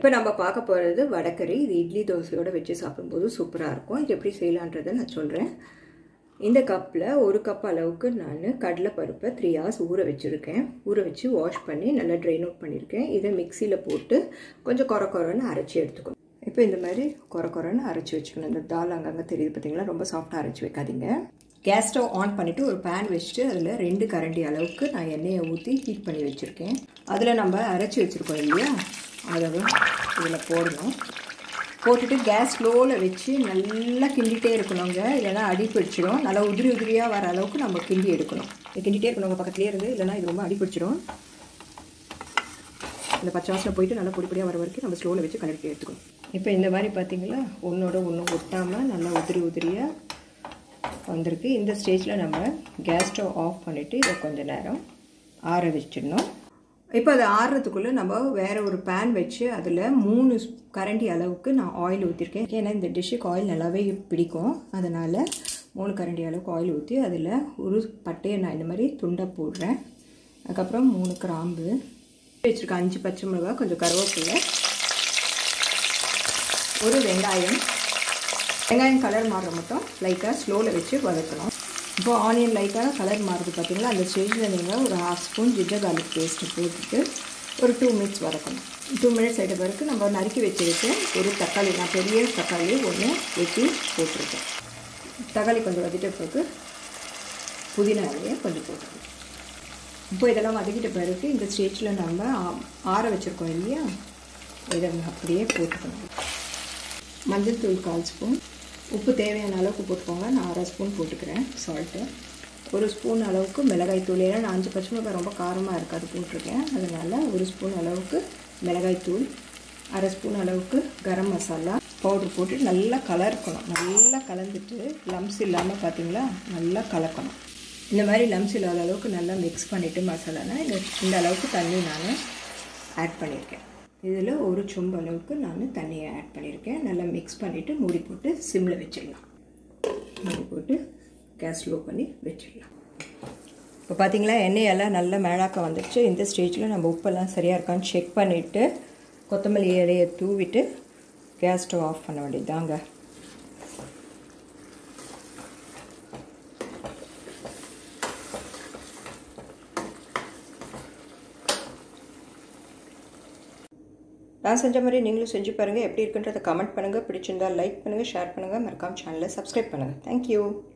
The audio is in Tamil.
இப்போ நம்ம பார்க்க போகிறது வடக்கறி இது இட்லி தோசையோடு வச்சு சாப்பிடும்போது சூப்பராக இருக்கும் இது எப்படி செய்யலான்றதை நான் சொல்கிறேன் இந்த கப்பில் ஒரு கப் அளவுக்கு நான் கடலைப்பருப்பை த்ரீ ஹவர்ஸ் ஊற வச்சுருக்கேன் ஊற வச்சு வாஷ் பண்ணி நல்லா ட்ரைன் அவுட் பண்ணியிருக்கேன் இதை மிக்சியில் போட்டு கொஞ்சம் குறை குறைன்னு அரைச்சி எடுத்துக்கணும் இப்போ இந்த மாதிரி குறை குறைன்னு அரைச்சி வச்சுக்கணும் இந்த தால் அங்கங்கே தெரியுது பார்த்தீங்களா ரொம்ப சாஃப்டாக அரைச்சி வைக்காதீங்க கேஸ் ஸ்டவ் ஆன் பண்ணிவிட்டு ஒரு பேன் வச்சுட்டு அதில் ரெண்டு கரண்டி அளவுக்கு நான் எண்ணெயை ஊற்றி ஹீட் பண்ணி வச்சுருக்கேன் அதில் நம்ம அரைச்சி வச்சுருக்கோம் இல்லையா அதை இதில் போடணும் போட்டுட்டு கேஸ் ஸ்லோவில் வச்சு நல்லா கிண்டிகிட்டே இருக்கணுங்க இல்லைனா அடி பிடிச்சிடும் நல்லா உதிரி உதிரியாக வர அளவுக்கு நம்ம கிண்டி எடுக்கணும் கிண்டிகிட்டே இருக்கணும் பக்கத்துலேயே இருந்து இல்லைனா இது ரொம்ப அடி பிடிச்சிடும் இந்த பச்சை வாசனை போயிட்டு நல்லா பொடி பொடியாக வர வரைக்கும் நம்ம ஸ்லோவில் வச்சு கலக்கி எடுத்துக்கணும் இப்போ இந்த மாதிரி பார்த்தீங்களா ஒன்றோட ஒன்று ஒட்டாமல் நல்லா உதிரி உதிரியாக வந்திருக்கு இந்த ஸ்டேஜில் நம்ம கேஸ் ஸ்டவ் ஆஃப் பண்ணிவிட்டு இதை கொஞ்சம் நேரம் ஆற வச்சிடணும் இப்போ அது ஆறுறதுக்குள்ளே நம்ம வேறு ஒரு பேன் வச்சு அதில் மூணு கரண்டி அளவுக்கு நான் ஆயில் ஊற்றிருக்கேன் ஏன்னா இந்த டிஷ்ஷுக்கு ஆயில் நல்லாவே பிடிக்கும் அதனால் மூணு கரண்டி அளவுக்கு ஆயில் ஊற்றி அதில் ஒரு பட்டையை நான் இந்த மாதிரி துண்டை போடுறேன் அதுக்கப்புறம் மூணு கிராம்பு வச்சுருக்கேன் அஞ்சு பச்சை மிளகா கொஞ்சம் கருவேப்பிலை ஒரு வெங்காயம் வெங்காயம் கலர் மாறுற மட்டும் லைட்டாக ஸ்லோவில் வச்சு வதக்கணும் இப்போ ஆனியன் லைட்டாக கலர் மாறுது பார்த்தீங்களா அந்த ஸ்டேஜில் நீங்கள் ஒரு half spoon ginger garlic paste போட்டுட்டு ஒரு டூ மினிட்ஸ் வதக்கணும் டூ மினிட்ஸ் ஆகிட்ட பிறகு நம்ம நறுக்கி வச்சுருக்க ஒரு தக்காளி நான் பெரிய தக்காளி ஒன்று வெட்டி போட்டிருக்கேன் தக்காளி கொஞ்சம் வதக்கிட்ட பிறகு புதினா இலையை கொஞ்சம் போட்டுருக்கேன் இப்போ இதெல்லாம் வதக்கிட்ட பிறகு இந்த ஸ்டேஜில் நம்ம ஆற வச்சுருக்கோம் இல்லையா இதை அப்படியே போட்டுக்கணும் மஞ்சள் தூள் கால் ஸ்பூன் உப்பு தேவையான அளவுக்கு போட்டுக்கோங்க நான் அரை ஸ்பூன் போட்டுக்கிறேன் சால்ட்டு ஒரு ஸ்பூன் அளவுக்கு மிளகாய் தூள் ஏன்னா நான் அஞ்சு பச்சை மிளகாய் ரொம்ப காரமாக இருக்காது போட்டிருக்கேன் அதனால் ஒரு ஸ்பூன் அளவுக்கு மிளகாய் தூள் அரை ஸ்பூன் அளவுக்கு கரம் மசாலா பவுட்ரு போட்டு நல்லா கலர்க்கணும் நல்லா கலந்துட்டு லம்ஸ் இல்லாமல் பார்த்தீங்களா நல்லா கலக்கணும் இந்த மாதிரி லம்ஸ் இல்லாத அளவுக்கு நல்லா மிக்ஸ் பண்ணிவிட்டு மசாலானா இந்த இந்த அளவுக்கு தண்ணி நான் ஆட் பண்ணியிருக்கேன் இதில் ஒரு சொம்பு அளவுக்கு நான் தண்ணியை ஆட் பண்ணியிருக்கேன் நல்லா மிக்ஸ் பண்ணிவிட்டு மூடி போட்டு சிம்மில் வச்சிடலாம் மூடி போட்டு கேஸ் ஸ்லோ பண்ணி வச்சிடலாம் இப்போ பார்த்தீங்களா எண்ணெயெல்லாம் நல்லா மேலாக்க வந்துடுச்சு இந்த ஸ்டேஜில் நம்ம உப்பெல்லாம் சரியாக இருக்கான்னு செக் பண்ணிவிட்டு கொத்தமல்லி இலையை தூவிட்டு கேஸ் ஸ்டவ் ஆஃப் பண்ண வேண்டியது தாங்க நான் செஞ்ச மாதிரி நீங்களும் செஞ்சு பாருங்கள் எப்படி இருக்குன்றதை கமெண்ட் பண்ணுங்கள் பிடிச்சிருந்தா லைக் பண்ணுங்கள் ஷேர் பண்ணுங்கள் மறக்காம சேனலை சப்ஸ்கிரைப் பண்ணுங்கள் தேங்க்யூ